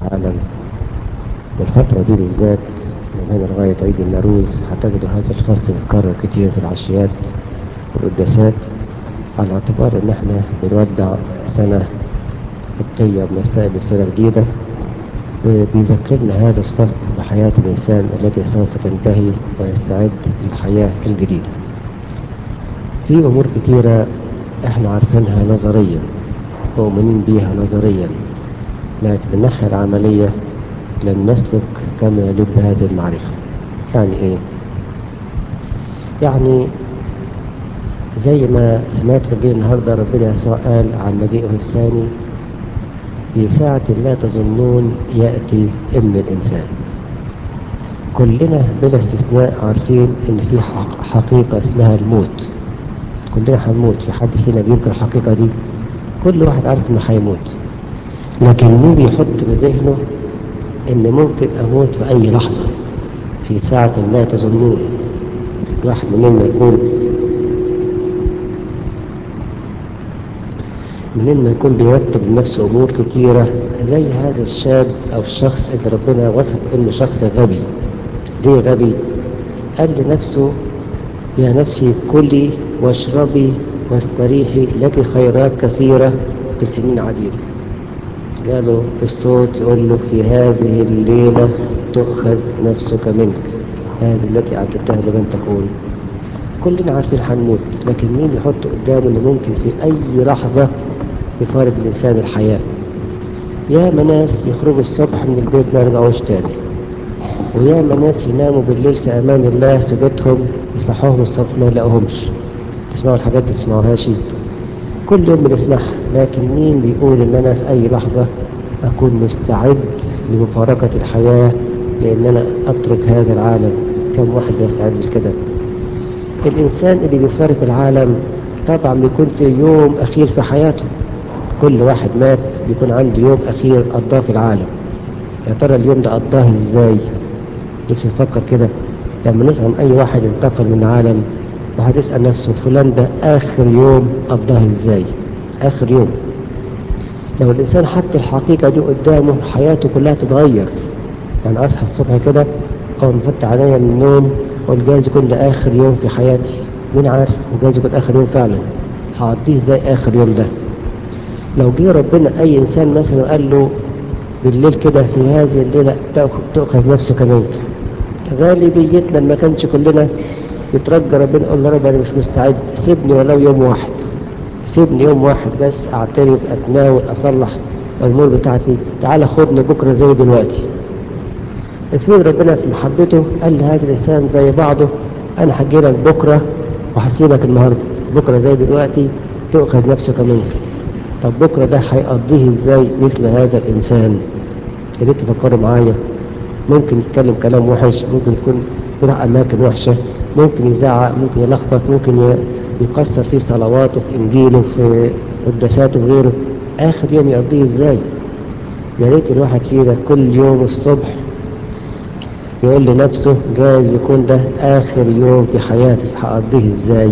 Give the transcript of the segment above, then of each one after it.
العالم والفترة دي بالذات من هنا لغاية عيد النوروز هتجدوا هذا الفصل بيتكرر كتير في العشيات والقداسات على اعتبار ان احنا بنودع سنة قبطية بنستقبل سنة جديدة وبيذكرنا هذا الفصل بحياة الإنسان التي سوف تنتهي ويستعد للحياة الجديدة في أمور كتيرة احنا عارفينها نظريا مؤمنين بيها نظريا لكن من الناحية العملية لم نسلك كما يليق بهذه المعرفة يعني ايه يعني زي ما سمعت في النهارده ربنا يسوع قال عن مجيئه الثاني في ساعة لا تظنون يأتي ابن الإنسان كلنا بلا استثناء عارفين إن في حقيقة اسمها الموت كلنا هنموت في حد فينا بينكر الحقيقة دي كل واحد عارف إنه هيموت لكن مين بيحط في ذهنه إن ممكن أموت في أي لحظة في ساعة لا تظنون واحد مننا يكون منين ما يكون بيرتب لنفسه امور كتيره زي هذا الشاب او الشخص اللي ربنا وصف انه شخص غبي ليه غبي قال لنفسه يا نفسي كلي واشربي واستريحي لك خيرات كثيره في سنين عديده قالوا الصوت يقول له في هذه الليله تؤخذ نفسك منك هذه التي اعددتها لمن تكون كلنا عارفين هنموت لكن مين يحط قدامه انه ممكن في اي لحظه يفارق الإنسان الحياة يا ناس يخرجوا الصبح من البيت ما يرجعوش تاني ويا ناس يناموا بالليل في أمان الله في بيتهم يصحوهم الصبح ما يلاقوهمش تسمعوا الحاجات دي تسمعوهاش كل يوم بنسمعها لكن مين بيقول إن أنا في أي لحظة أكون مستعد لمفارقة الحياة لأن أنا أترك هذا العالم كم واحد بيستعد لكده الإنسان اللي بيفارق العالم طبعا بيكون في يوم أخير في حياته كل واحد مات بيكون عنده يوم أخير قضاه في العالم يا ترى اليوم ده قضاه إزاي نفسي نفكر كده لما نسأل أي واحد انتقل من العالم وهتسأل نفسه فلان ده آخر يوم قضاه إزاي آخر يوم لو الإنسان حط الحقيقة دي قدامه حياته كلها تتغير يعني أصحى الصبح كده أول ما فتح عينيا من النوم أقول جايز يكون ده آخر يوم في حياتي مين عارف وجايز يكون آخر يوم فعلا هقضيه إزاي آخر يوم ده لو جه ربنا اي انسان مثلا قال له بالليل كده في هذه الليله تؤخذ نفسك منك غالبيتنا ما كانش كلنا يترجى ربنا يقول له رب انا مش مستعد سيبني ولو يوم واحد سيبني يوم واحد بس اعترف اتناول اصلح الامور بتاعتي تعالى خدني بكره زي دلوقتي افرض ربنا في محبته قال لهذا الانسان زي بعضه انا هجي لك بكره وهسيبك النهارده بكره زي دلوقتي تؤخذ نفسك منك طب بكرة ده هيقضيه ازاي مثل هذا الانسان يا ريت تفكروا معايا ممكن يتكلم كلام وحش ممكن يكون يروح اماكن وحشة ممكن يزعق ممكن يلخبط ممكن يكسر في صلواته في انجيله في قداساته في غيره اخر يوم يقضيه ازاي يا ريت الواحد فينا كل يوم الصبح يقول لنفسه جايز يكون ده اخر يوم في حياتي هقضيه ازاي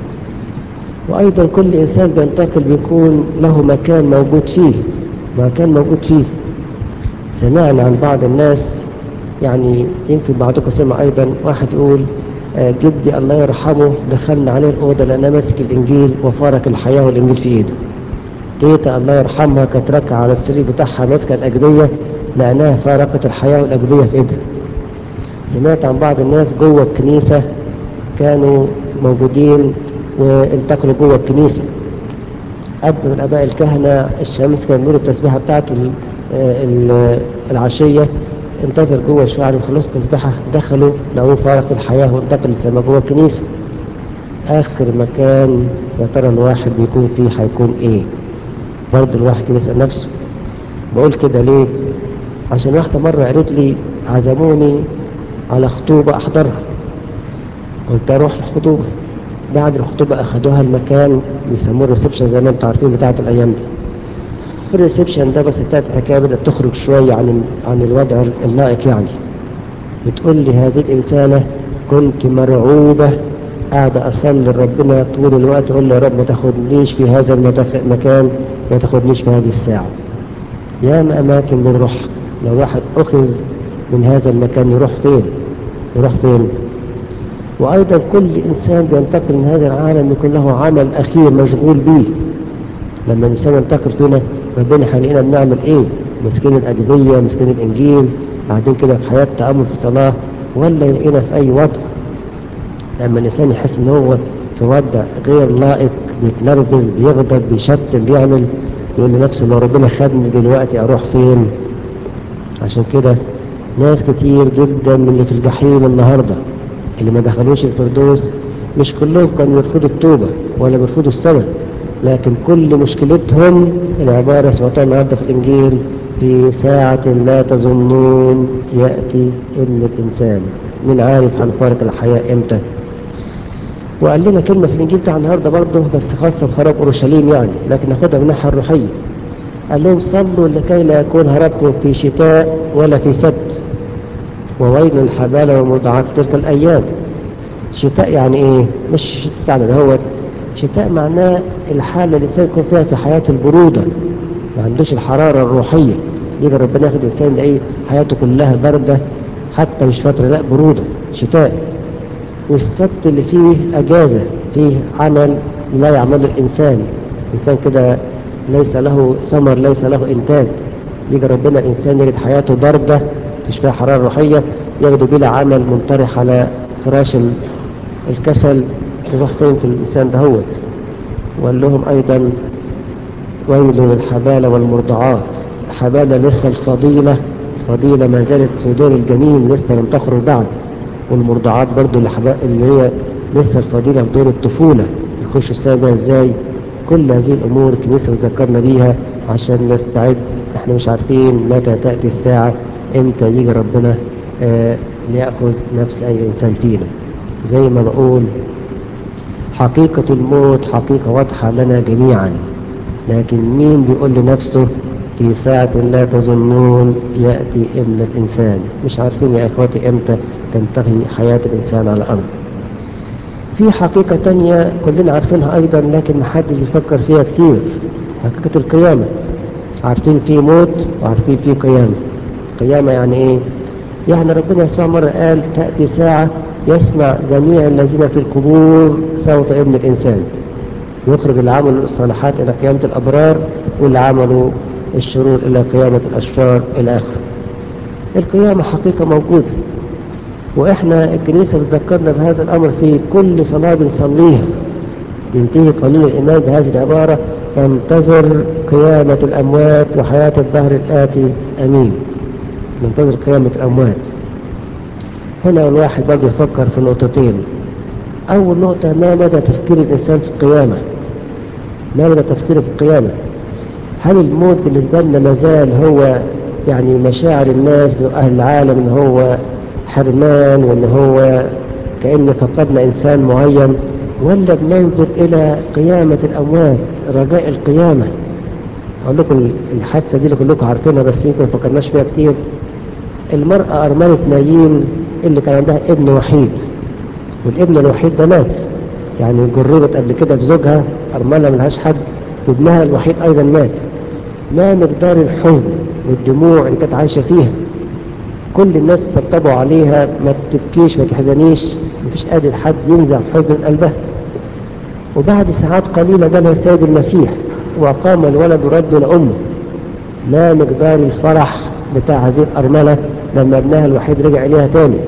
وأيضا كل إنسان بينتقل بيكون له مكان موجود فيه مكان موجود فيه سمعنا عن بعض الناس يعني يمكن بعضكم سمع أيضا واحد يقول آه جدي الله يرحمه دخلنا عليه الأوضة لأنه ماسك الإنجيل وفارق الحياة والإنجيل في إيده تيتا الله يرحمها كانت راكعة على السرير بتاعها ماسكة الأجبية لأنها فارقت الحياة والأجبية في إيدها سمعت عن بعض الناس جوه الكنيسة كانوا موجودين وانتقلوا جوه الكنيسة أب من أباء الكهنة الشمس كان بيقولوا التسبيحة بتاعت العشية انتظر جوه شوية على خلص التسبيحة دخلوا لقوه فارق الحياة وانتقل للسماء جوه الكنيسة آخر مكان يا ترى الواحد بيكون فيه هيكون إيه؟ برضه الواحد يسأل نفسه بقول كده ليه؟ عشان واحدة مرة قالت لي عزموني على خطوبة أحضرها قلت أروح الخطوبة بعد الخطوبة أخدوها المكان بيسموه الريسبشن زي ما انتم عارفين بتاعت الأيام دي في الريسبشن ده بس بتاعت الحكاية بدأت تخرج شوية عن عن الوضع اللائق يعني بتقول لي هذه الإنسانة كنت مرعوبة قاعدة أصلي لربنا طول الوقت أقول له يا رب ما تاخدنيش في هذا المكان ما تاخدنيش في هذه الساعة ياما أماكن بنروح لو واحد أخذ من هذا المكان يروح فين يروح فين وأيضا كل إنسان بينتقل من هذا العالم يكون له عمل أخير مشغول به لما الإنسان ينتقل فينا ربنا حالينا بنعمل إيه مسكين الأدبية مسكين الإنجيل قاعدين كده في حياة تأمل في صلاة ولا يلاقينا في أي وضع لما الإنسان يحس إن هو في وضع غير لائق بيتنرفز بيغضب بيشتم بيعمل يقول لنفسه لو ربنا خدني دلوقتي أروح فين عشان كده ناس كتير جدا من اللي في الجحيم النهارده اللي ما دخلوش الفردوس مش كلهم كانوا يرفضوا التوبة ولا بيرفضوا السبب لكن كل مشكلتهم العبارة سمعتها النهارده في الإنجيل في ساعة لا تظنون يأتي ابن الإنسان من عارف عن فارق الحياة إمتى وقال لنا كلمة في الإنجيل بتاع النهارده برضه بس خاصة بخراب أورشليم يعني لكن ناخدها من الناحية الروحية قال لهم صلوا لكي لا يكون هربكم في شتاء ولا في سبت وويل الحبال والمضاعات تلك الأيام شتاء يعني إيه مش شتاء يعني هو شتاء معناه الحالة اللي الإنسان يكون فيها في حياة البرودة ما عندوش الحرارة الروحية يجي ربنا ياخد الإنسان يلاقيه حياته كلها باردة حتى مش فترة لا برودة شتاء والسبت اللي فيه أجازة فيه عمل لا يعمله الإنسان إنسان كده ليس له ثمر ليس له إنتاج يجي ربنا الإنسان يجد حياته باردة مش فيها حرارة روحية ياخده بلا عمل منطرح على فراش الكسل يروح فين في الإنسان دهوت وقال لهم أيضا ويل للحبالة والمرضعات الحبالة لسه الفضيلة الفضيلة ما زالت في دور الجنين لسه لم تخرج بعد والمرضعات برضو اللي هي لسه الفضيلة في دور الطفولة يخش السنة ازاي كل هذه الأمور الكنيسة ذكرنا بيها عشان نستعد احنا مش عارفين متى تأتي الساعة امتى يجي ربنا آه ليأخذ نفس أي إنسان فينا زي ما بقول حقيقة الموت حقيقة واضحة لنا جميعا لكن مين بيقول لنفسه في ساعة لا تظنون يأتي ابن الإنسان مش عارفين يا إخواتي إمتى تنتهي حياة الإنسان على الأرض في حقيقة تانية كلنا عارفينها أيضا لكن محدش بيفكر فيها كتير حقيقة القيامة عارفين في موت وعارفين في قيامة قيامة يعني إيه؟ يعني ربنا يسوع مرة قال تأتي ساعة يسمع جميع الذين في القبور صوت ابن الإنسان يخرج اللي عملوا الصالحات إلى قيامة الأبرار واللي عملوا الشرور إلى قيامة الأشرار إلى آخره القيامة حقيقة موجودة وإحنا الكنيسة بتذكرنا بهذا الأمر في كل صلاة بنصليها ينتهي قانون الإيمان بهذه العبارة ننتظر قيامة الأموات وحياة الدهر الآتي أمين ننتظر قيامة الأموات هنا الواحد برضه يفكر في نقطتين أول نقطة ما مدى تفكير الإنسان في القيامة ما مدى تفكيره في القيامة هل الموت بالنسبة لنا مازال هو يعني مشاعر الناس أهل العالم إن هو حرمان وإن هو كأن فقدنا إنسان معين ولا بننظر إلى قيامة الأموات رجاء القيامة أقول لكم الحادثة دي اللي كلكم عارفينها بس يمكن ما فكرناش فيها كتير المرأة أرملة نايين اللي كان عندها ابن وحيد والابن الوحيد ده مات يعني جربت قبل كده بزوجها أرملة ملهاش حد وابنها الوحيد أيضا مات ما مقدار الحزن والدموع اللي كانت عايشة فيها كل الناس طبطبوا عليها ما تبكيش ما تحزنيش مفيش قادر حد ينزع حزن قلبها وبعد ساعات قليلة جالها السيد المسيح وقام الولد رد لأمه ما مقدار الفرح بتاع هذه الأرملة لما ابنها الوحيد رجع إليها تاني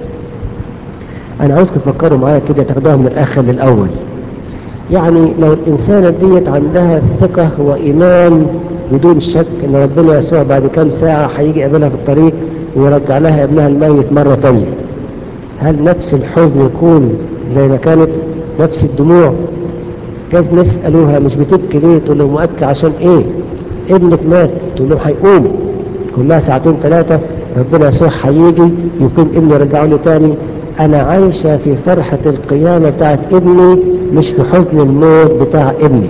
أنا عاوزكم تفكروا معايا كده تاخدوها من الآخر للأول يعني لو الإنسانة ديت عندها ثقة وإيمان بدون شك إن ربنا يسوع بعد كام ساعة هيجي يقابلها في الطريق ويرجع لها ابنها الميت مرة تانية هل نفس الحزن يكون زي ما كانت نفس الدموع جاز ناس قالوها مش بتبكي ليه تقول لهم أبكي عشان إيه ابنك مات تقول لهم هيقوم كلها ساعتين ثلاثة ربنا يسوع هيجي يقوم ابني يرجعه لي تاني أنا عايشة في فرحة القيامة بتاعت ابني مش في حزن الموت بتاع ابني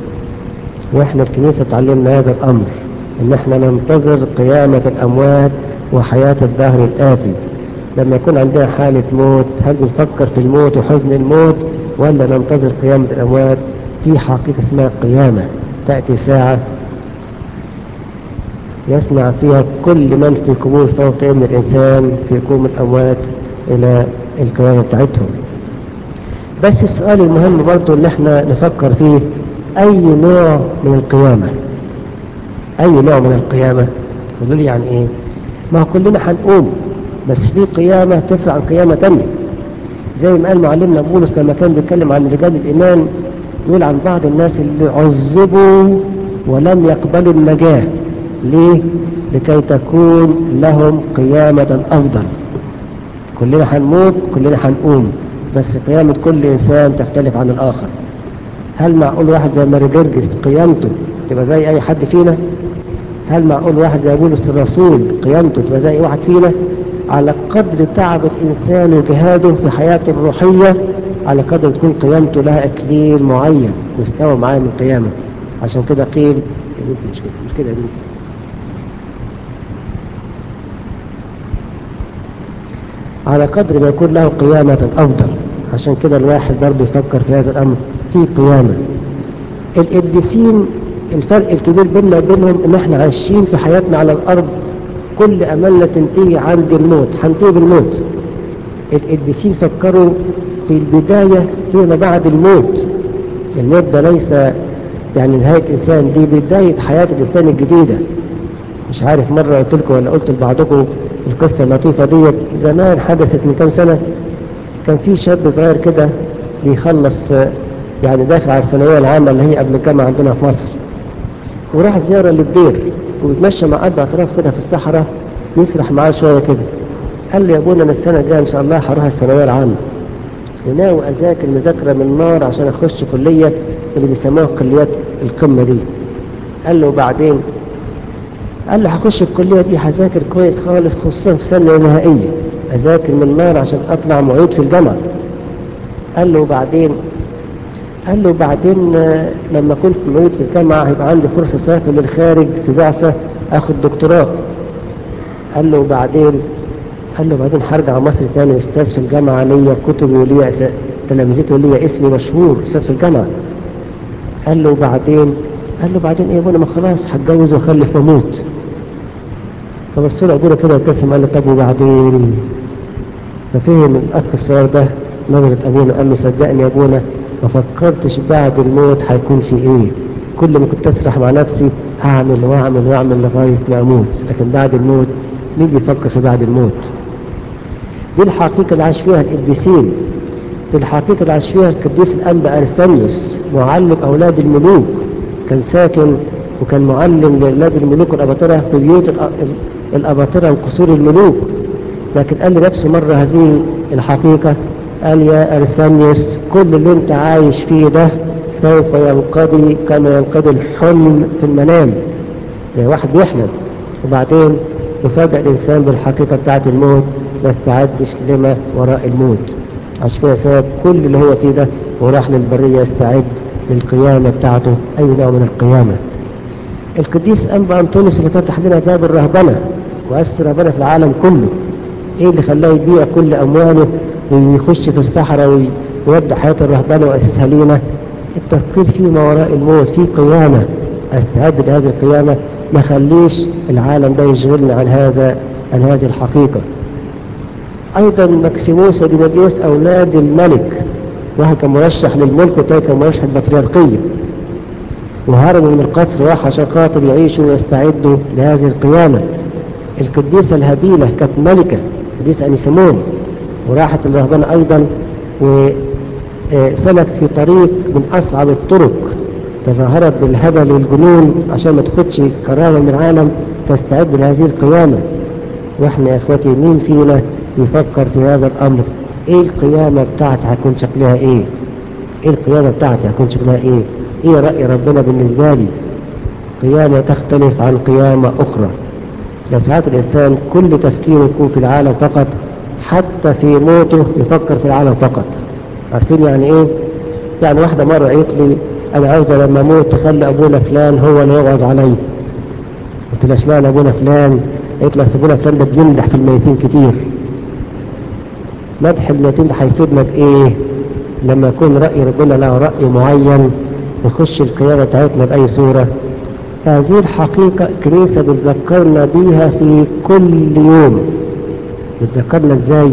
واحنا الكنيسة تعلمنا هذا الأمر ان احنا ننتظر قيامة الأموات وحياة الدهر الآتي لما يكون عندنا حالة موت هل بنفكر في الموت وحزن الموت ولا ننتظر قيامة الأموات في حقيقة اسمها قيامة تأتي ساعة يسمع فيها كل من في قبور صوت ابن الإنسان في قوم الأموات إلى القيامة بتاعتهم بس السؤال المهم برضو اللي احنا نفكر فيه أي نوع من القيامة أي نوع من القيامة تقولوا لي يعني إيه ما هو كلنا هنقوم بس في قيامة تفرع عن قيامة تانية زي ما قال معلمنا بولس لما كان بيتكلم عن رجال الإيمان يقول عن بعض الناس اللي عذبوا ولم يقبلوا النجاة ليه؟ لكي تكون لهم قيامة أفضل كلنا هنموت كلنا هنقوم بس قيامة كل إنسان تختلف عن الآخر هل معقول واحد زي ماري جرجس قيامته تبقى زي أي حد فينا هل معقول واحد زي بولس الرسول قيامته تبقى زي واحد فينا على قدر تعب الإنسان وجهاده في حياته الروحية على قدر تكون قيامته لها إكليل معين مستوى معين من القيامة عشان كده قيل يا بنتي مش كده مش كده يا بنتي على قدر ما يكون له قيامة أفضل عشان كده الواحد برضه يفكر في هذا الأمر في قيامة القديسين الفرق الكبير بيننا وبينهم ان احنا عايشين في حياتنا على الارض كل املنا تنتهي عند الموت هنتهي بالموت القديسين فكروا في البداية فيما بعد الموت الموت ده ليس يعني نهاية إنسان دي بداية حياة الإنسان الجديدة مش عارف مرة قلت لكم ولا قلت لبعضكم القصة اللطيفة ديت زمان حدثت من كام سنة كان في شاب صغير كده بيخلص يعني داخل على الثانوية العامة اللي هي قبل الجامعة عندنا في مصر وراح زيارة للدير وبيتمشى مع أربع أطراف كده في الصحراء يسرح معاه شوية كده قال لي يا ابونا أنا السنة الجاية إن شاء الله هروح الثانوية العامة وناوي أذاكر مذاكرة من نار عشان أخش كلية اللي بيسموها كليات القمة دي قال له وبعدين قال له هخش الكلية دي هذاكر كويس خالص خصوصا في سنة نهائية أذاكر من نار عشان أطلع معيد في الجامعة قال له وبعدين قال له بعدين لما كنت معيد في الجامعة هيبقى عندي فرصة أسافر للخارج في بعثة أخد دكتوراه قال له وبعدين قال له بعدين هرجع مصر تاني أستاذ في الجامعة ليا كتب وليا تلامذتي وليا اسمي مشهور أستاذ في الجامعة قال له وبعدين قال له بعدين ايه ابونا ما خلاص هتجوز واخلف واموت فبص له ابونا كده ابتسم قال له طب وبعدين ففهم الاخ الصغير ده نظرة ابونا قال له صدقني يا ابونا ما فكرتش بعد الموت هيكون في ايه كل ما كنت اسرح مع نفسي هعمل واعمل واعمل لغايه ما اموت لكن بعد الموت مين بيفكر في بعد الموت دي الحقيقه اللي عاش فيها القديسين دي الحقيقه اللي عاش فيها القديس الانبا ارسانيوس معلم اولاد الملوك كان ساكن وكان معلم لاولاد الملوك والاباطره في بيوت الاباطره وقصور الملوك لكن قال لنفسه مره هذه الحقيقه قال يا ارسانيوس كل اللي انت عايش فيه ده سوف ينقضي كما ينقضي الحلم في المنام يعني واحد بيحلم وبعدين يفاجئ الانسان بالحقيقه بتاعت الموت ما استعدش لما وراء الموت عشان كده ساب كل اللي هو فيه ده وراح للبريه يستعد للقيامة بتاعته أي نوع من القيامة القديس أنبا أنطونيوس اللي فتح لنا باب الرهبنة وأسس الرهبنة في العالم كله إيه اللي خلاه يبيع كل أمواله ويخش في الصحراء ويبدأ حياة الرهبنة وأسسها لينا التفكير في ما وراء الموت في قيامة أستعد لهذه القيامة ما خليش العالم ده يشغلنا عن هذا عن هذه الحقيقة أيضا مكسيموس وديماديوس أولاد الملك واحد كان مرشح للملك والتاني كان مرشح للبطريركية وهربوا من القصر راح عشان خاطر يعيشوا ويستعدوا لهذه القيامة القديسة الهبيلة كانت ملكة القديسة أنيسيمون وراحت الرهبنة أيضا وسلك في طريق من أصعب الطرق تظاهرت بالهبل والجنون عشان ما تاخدش قرار من العالم تستعد لهذه القيامة واحنا يا اخواتي مين فينا يفكر في هذا الأمر ايه القيامة بتاعتي هتكون شكلها ايه ايه القيامة بتاعتي هتكون شكلها ايه ايه رأي ربنا بالنسبة لي قيامة تختلف عن قيامة اخرى لو ساعات الانسان كل تفكيره يكون في العالم فقط حتى في موته يفكر في العالم فقط عارفين يعني ايه يعني واحدة مرة قالت لي انا عاوزة لما اموت تخلي ابونا فلان هو اللي يوعظ علي قلت لها اشمعنى ابونا فلان قالت لي ابونا فلان ده بيمدح في الميتين كتير مدح الميتين ده هيفيدنا بايه لما يكون رأي ربنا له رأي معين يخش القيامة بتاعتنا بأي صورة هذه الحقيقة كنيسة بتذكرنا بيها في كل يوم بتذكرنا ازاي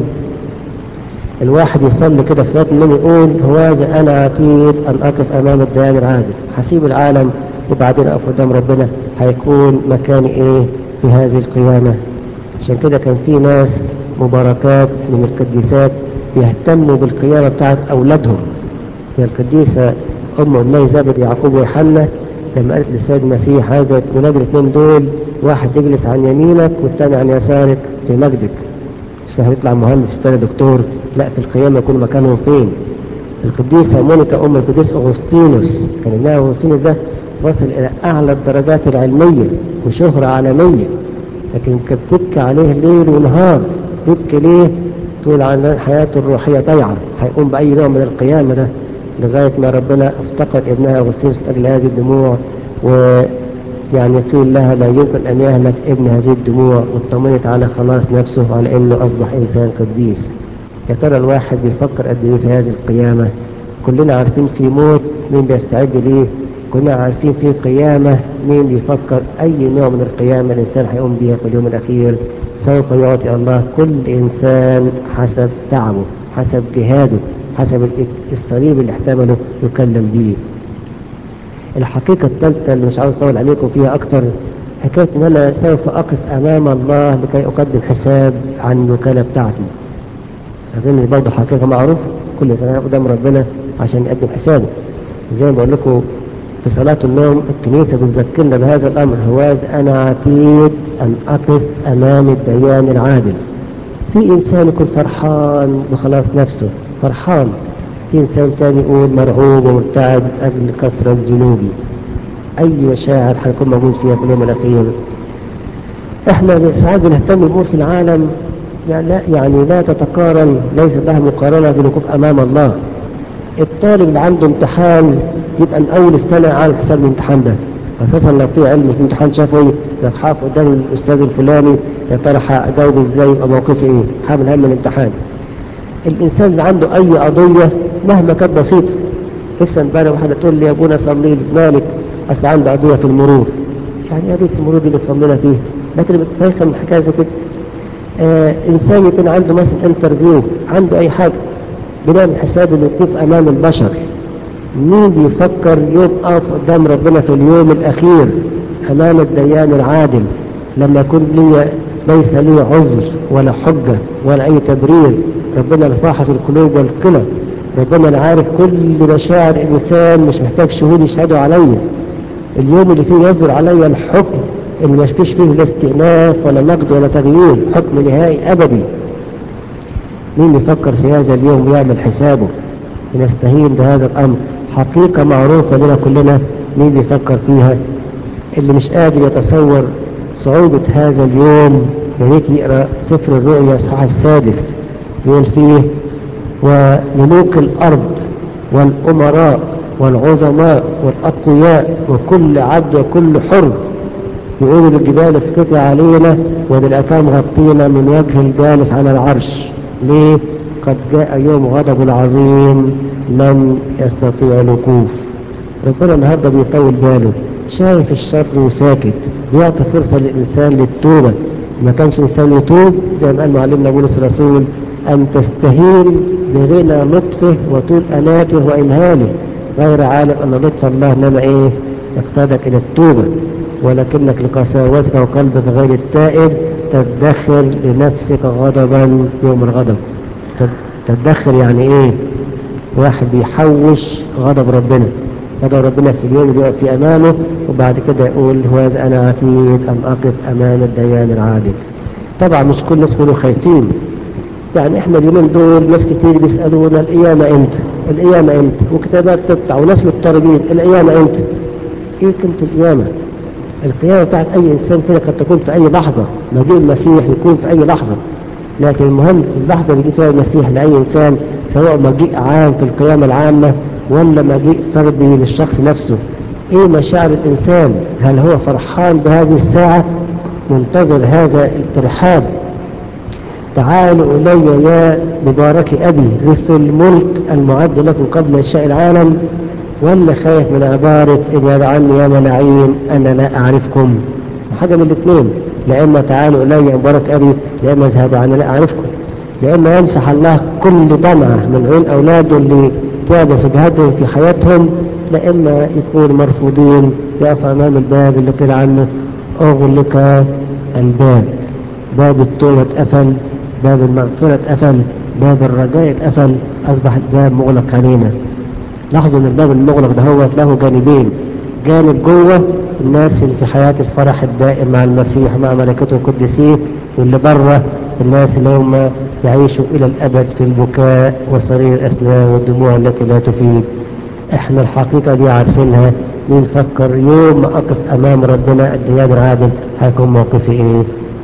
الواحد يصلي كده في صلاة النوم يقول هواذا أنا عتيد أن أقف أمام الديان العادل حسيب العالم وبعدين أقف قدام ربنا هيكون مكاني إيه في هذه القيامة عشان كده كان في ناس مباركات من القديسات بيهتموا بالقيامة بتاعت أولادهم زي القديسة أم أمي زبد يعقوب ويوحنا لما قالت للسيد المسيح عايزة ولاد الاثنين دول واحد يجلس عن يمينك والتاني عن يسارك في مجدك مش هيطلع مهندس والتاني دكتور لا في القيامة يكون مكانهم فين القديسة مونيكا أم القديس أغسطينوس كان ابنها أغسطينوس ده وصل إلى أعلى الدرجات العلمية وشهرة عالمية لكن كانت تبكي عليه ليل ونهار تبكي ليه تقول عن حياته الروحية ضيعة هيقوم بأي نوع من القيامة ده لغاية ما ربنا افتقد ابنها أغسطينوس أجل هذه الدموع ويعني قيل لها لا يمكن أن يهلك ابن هذه الدموع واطمنت على خلاص نفسه وعلى أنه أصبح إنسان قديس يا ترى الواحد بيفكر قد ايه في هذه القيامة كلنا عارفين في موت مين بيستعد ليه كلنا عارفين في قيامة مين بيفكر أي نوع من القيامة الإنسان هيقوم بيها في اليوم الأخير سوف يعطي الله كل إنسان حسب تعبه حسب جهاده حسب الصليب اللي احتمله يكلم به الحقيقة الثالثة اللي مش عاوز أطول عليكم فيها أكتر حكاية إن أنا سوف أقف أمام الله لكي أقدم حساب عن الوكالة بتاعتي أظن دي برضه حقيقة معروف كل سنة قدام ربنا عشان يقدم حسابه زي ما بقول لكم في صلاة النوم الكنيسة بتذكرنا بهذا الأمر هواز أنا عتيد أن أقف أمام الديان العادل في إنسان يكون فرحان بخلاص نفسه فرحان في إنسان تاني يقول مرعوب ومرتعب أجل كثرة ذنوبي أي مشاعر هيكون موجود فيها في اليوم الأخير إحنا ساعات بنهتم بالأمور في العالم يعني لا يعني لا تتقارن ليس لها مقارنة بالوقوف أمام الله الطالب اللي عنده امتحان يبقى من أول السنة عامل حساب الامتحان ده أساسا لو في علم في امتحان شفوي لك حاف قدام الأستاذ الفلاني يا ترى هجاوب إزاي يبقى موقفي إيه حامل هم الامتحان الإنسان اللي عنده أي قضية مهما كانت بسيطة لسه امبارح واحدة تقول لي يا ابونا صلي لي مالك أصل عندي قضية في المرور يعني قضية المرور دي اللي صلينا فيه لكن بتفهم من حكاية زي كده آه إنسان يكون عنده مثلا انترفيو عنده أي حاجة بنعمل حساب الوقوف أمام البشر مين بيفكر يقف قدام ربنا في اليوم الأخير أمام الديان العادل لما يكون لي ليس لي عذر ولا حجة ولا أي تبرير ربنا الفاحص القلوب والكلى ربنا اللي عارف كل مشاعر الإنسان مش محتاج شهود يشهدوا عليا اليوم اللي فيه يصدر عليا الحكم اللي ما فيش فيه لا استئناف ولا نقد ولا تغيير حكم نهائي أبدي مين يفكر في هذا اليوم ويعمل حسابه ونستهين بهذا الأمر حقيقة معروفة لنا كلنا مين بيفكر فيها اللي مش قادر يتصور صعوبة هذا اليوم يا ريت يقرأ سفر الرؤيا الصحاح السادس يقول فيه وملوك الأرض والأمراء والعظماء والأقوياء وكل عبد وكل حر يقولوا للجبال اسقطي علينا وللأكام غطينا من وجه الجالس على العرش ليه؟ قد جاء يوم غضب العظيم من يستطيع الوقوف ربنا النهارده بيطول باله شايف الشر وساكت بيعطي فرصة للإنسان للتوبة ما كانش إنسان يتوب زي ما قال معلمنا بولس الرسول أن تستهين بغنى لطفه وطول أناته وإمهاله غير عالم أن لطف الله إنما إيه يقتادك إلى التوبة ولكنك لقساوتك وقلبك غير التائب تدخر لنفسك غضبا يوم الغضب تدخر يعني ايه واحد بيحوش غضب ربنا غضب ربنا في اليوم اللي يقف في امامه وبعد كده يقول هو انا عتيد ان اقف امام الديان العادل طبعا مش كل الناس يكونوا خايفين يعني احنا اليومين دول ناس كتير بيسالونا القيامه امتى القيامه امتى وكتابات تقطع وناس مضطربين القيامه امتى ايه كلمه القيامه القيامة بتاعت أي إنسان كده قد تكون في أي لحظة مجيء المسيح يكون في أي لحظة لكن المهم في اللحظة اللي يجي فيها المسيح لأي إنسان سواء مجيء عام في القيامة العامة ولا مجيء فردي للشخص نفسه إيه مشاعر الإنسان هل هو فرحان بهذه الساعة منتظر هذا الترحاب تعالوا إلي يا مبارك أبي رث الملك المعد لكم قبل إنشاء العالم ولا خايف من عبارة إن يدعني يا ملاعين أنا لا أعرفكم حاجة من الاثنين يا إما تعالوا إلي عبارة أبي يا إما اذهبوا أنا لا أعرفكم يا إما يمسح الله كل دمعة من عيون أولاده اللي تعبوا في جهادهم في حياتهم لا إما يكونوا مرفوضين يقف أمام الباب اللي قيل عنه أغلق الباب باب التوبة اتقفل باب المغفرة اتقفل باب الرجاء اتقفل أصبح الباب مغلق علينا لاحظوا ان الباب المغلق ده هو له جانبين جانب جوه الناس اللي في حياة الفرح الدائم مع المسيح مع ملائكته القديسين واللي بره الناس اللي هم يعيشوا إلى الأبد في البكاء وصرير الأسنان والدموع التي لا تفيد احنا الحقيقة دي عارفينها مين فكر يوم ما أقف أمام ربنا الديان العادل هيكون موقفي إيه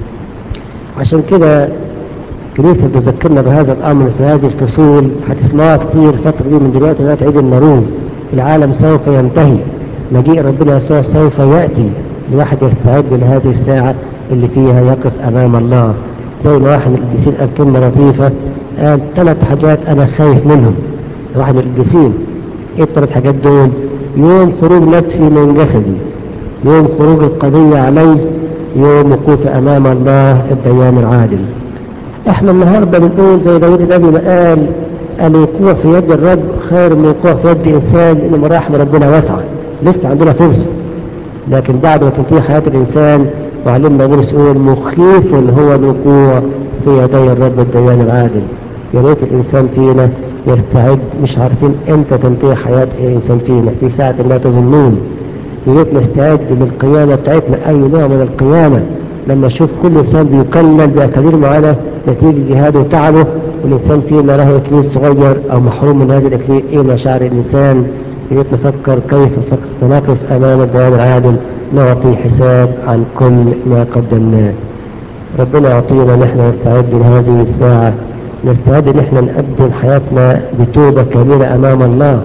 عشان كده كنيسة تذكرنا بهذا الأمر في هذه الفصول هتسمعوها كتير فترة دي من دلوقتي لغاية عيد النوروز العالم سوف ينتهي مجيء ربنا يسوع سوف يأتي الواحد يستعد لهذه الساعة اللي فيها يقف أمام الله زي ما واحد من القديسين قال كلمة لطيفة قال ثلاث حاجات أنا خايف منهم واحد من القديسين إيه الثلاث حاجات دول؟ يوم خروج نفسي من جسدي يوم خروج القضية علي يوم وقوف أمام الله الديان العادل احنا النهارده بنقول زي داود النبي ما قال الوقوع في يد الرب خير من الوقوع في يد انسان لان مراحم ربنا واسعه لسه عندنا فرصه لكن بعد ما تنتهي حياه الانسان وعلمنا بولس يقول مخيف هو الوقوع في يدي الرب الديان العادل يا ريت الانسان فينا يستعد مش عارفين امتى تنتهي حياه الانسان فينا في ساعه لا تظنون يا ريت نستعد للقيامه بتاعتنا اي نوع من القيامه لما نشوف كل انسان بيكلل باكاليل معانا نتيجه جهاده وتعبه والانسان فينا له اكليل صغير او محروم من هذا الاكليل ايه مشاعر الانسان يا نفكر كيف نقف امام الديان العادل نعطي حساب عن كل ما قدمناه ربنا يعطينا نحن نستعد لهذه الساعه نستعد ان احنا نقدم حياتنا بتوبه كامله امام الله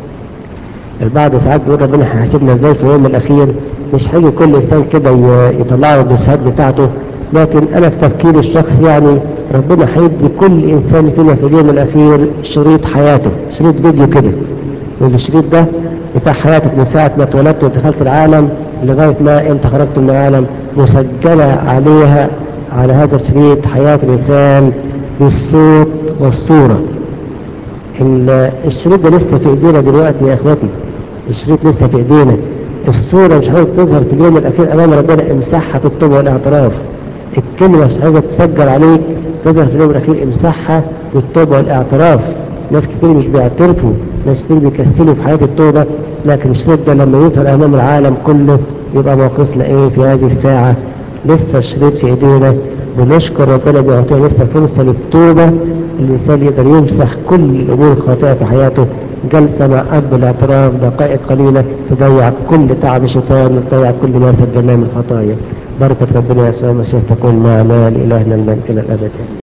البعض ساعات بيقول ربنا هيحاسبنا ازاي في اليوم الاخير مش هيجي كل انسان كده يطلع له الدوسات بتاعته لكن انا في تفكيري الشخصي يعني ربنا هيدي كل انسان فينا في اليوم الاخير شريط حياته شريط فيديو كده والشريط ده بتاع حياتك من ساعه ما اتولدت ودخلت العالم لغايه ما انت خرجت من العالم مسجله عليها على هذا الشريط حياه الانسان بالصوت والصوره الشريط ده لسه في ايدينا دلوقتي يا اخواتي الشريط لسه في ايدينا الصورة مش عايزة تظهر في اليوم الأخير أمام ربنا امسحها في الطوبة والاعتراف الكلمة مش عايزة تسجل عليك تظهر في اليوم الأخير امسحها في الطوبة والاعتراف ناس كتير مش بيعترفوا ناس كتير بيكسلوا في حياة التوبة لكن الشريط ده لما يظهر أمام العالم كله يبقى موقفنا إيه في هذه الساعة لسه الشريط في إيدينا بنشكر ربنا بيعطينا لسه فرصة للتوبة الإنسان يقدر يمسح كل الأمور الخاطئة في حياته جلسة مع أب الاعتراف دقائق قليلة تضيع كل تعب الشيطان وتضيع كل ما سجلناه من خطايا بركة ربنا يسوع المسيح تكون معنا لإلهنا الملك إلى الأبد